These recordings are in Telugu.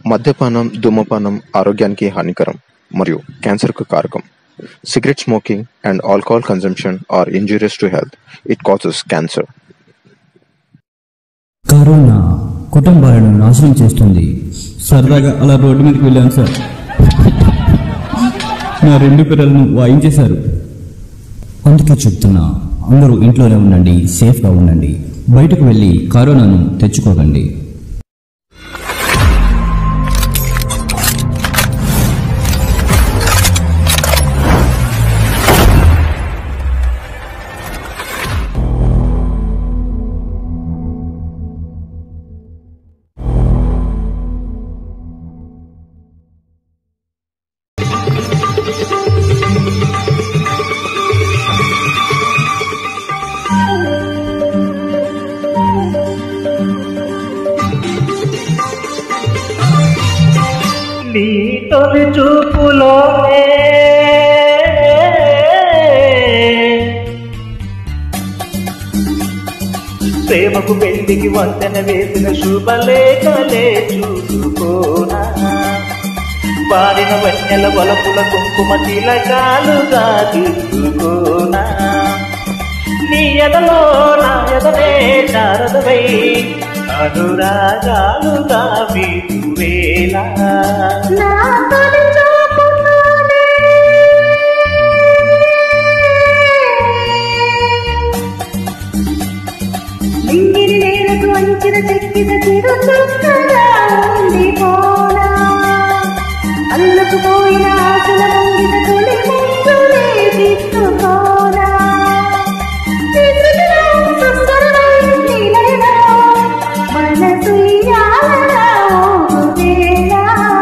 మద్యపానం ధూమపానం ఆరోగ్యానికి హానికరం మరియు క్యాన్సర్కు కారకం cigarette smoking and alcohol consumption are injurious to health it causes cancer corona కుటుంబాలను నాశనం చేస్తుంది సరదాగా అలా రోడ్డు మీదకి వెళ్ళాను సార్ నా రెండు పిల్లలను వాయించేశారు అందుకే చెప్తున్నా అందరూ ఇంట్లోనే ఉండండి సేఫ్గా ఉండండి బయటకు వెళ్ళి కరోనాను తెచ్చుకోకండి నీ తొలి చూపులోనే ప్రేమకు పెళ్లికి వంతెన వేసిన శుభలేఖలే చూసుకోనా వారిన వన్యల వలపుల కుంకుమ తిలకాలుగా తీసుకోనా నీ ఎదలో నా ఎదలే నారదవై అనురాగాలుగా మీకు వేళ నా తొలి చూపులోనే నింగిని నేలకు అంచిన చెక్కిన చిరు చుక్కగా ఉండిపోనా అల్లుకుపోయిన ఆశల ముంగిట తొలి ముగ్గులే తీసుకోనా తీసుకురా సుస్వరమై నీలయనా మనసు ఇయ్యాలనా ఊగుదేలా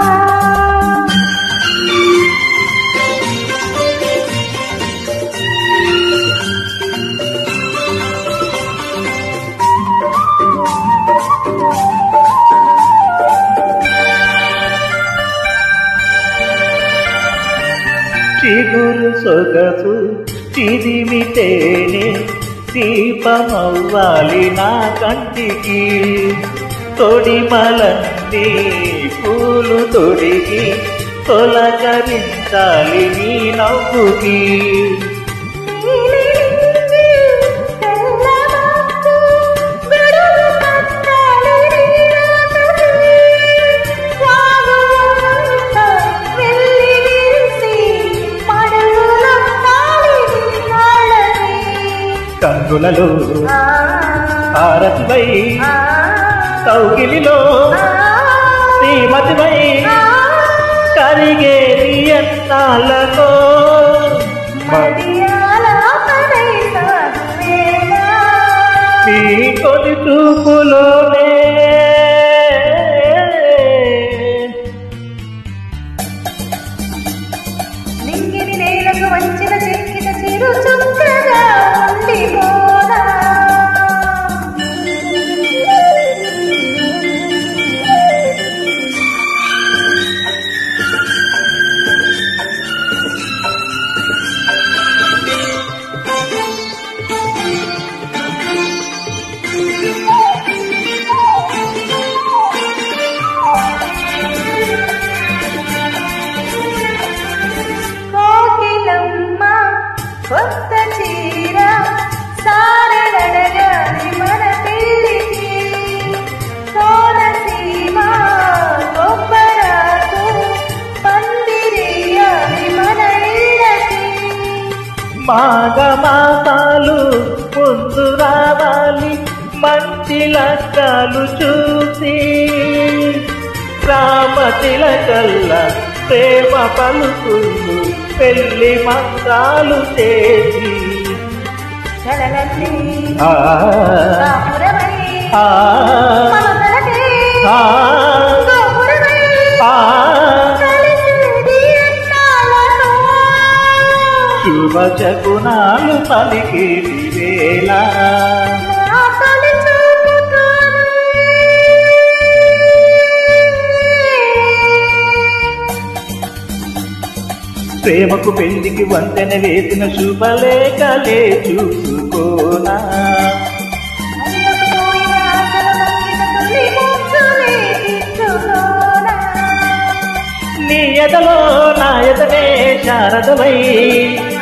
చిగురు సొగసు చిదిమితేనే దీపమవ్వాలి నా కంటికి తొడిమలన్నీ పూలు తొడిగి తొలకరించాలి నీ నవ్వుకి కంగులలో హారతివై కౌగిలిలో శ్రీమతివై కరిగేది ఎన్నాళ్ళకో నీ కొలి చూపులోనే నింగిని నేలకు వంచిన చెక్కిన చిరు చుక్కగా ఉండిపోనా కోకిలమ్మ కొత్త చీర సారడగాని మన పెళ్ళికి కోనసీమ కొబ్బరాకు పందిరియాలి మన ఇళ్ళకి మాఘ మాసాలు ముందు రావాలి మంచి లక్షాలు చూసి రామ తిలకల్ల ప్రేమ పలుకులు పెళ్లి మంత్రాలు చేసి చలనల్లి ఆ, కాపురమై ఆ, మమతలకే ఆ, గోపురమై ఆ, కలిసేది ఎన్నాళ్ళనో. శుభ శకునాలు పలికేటి వేళ నా తొలి ప్రేమకు పెళ్లికి వంతెన వేసిన శుభలేఖలే చూసుకోనా అల్లకపోయిన ఆశల మంగిన తొలి ముగ్గులే తీసుకోనా ఎదలో నాయదనే శారదవై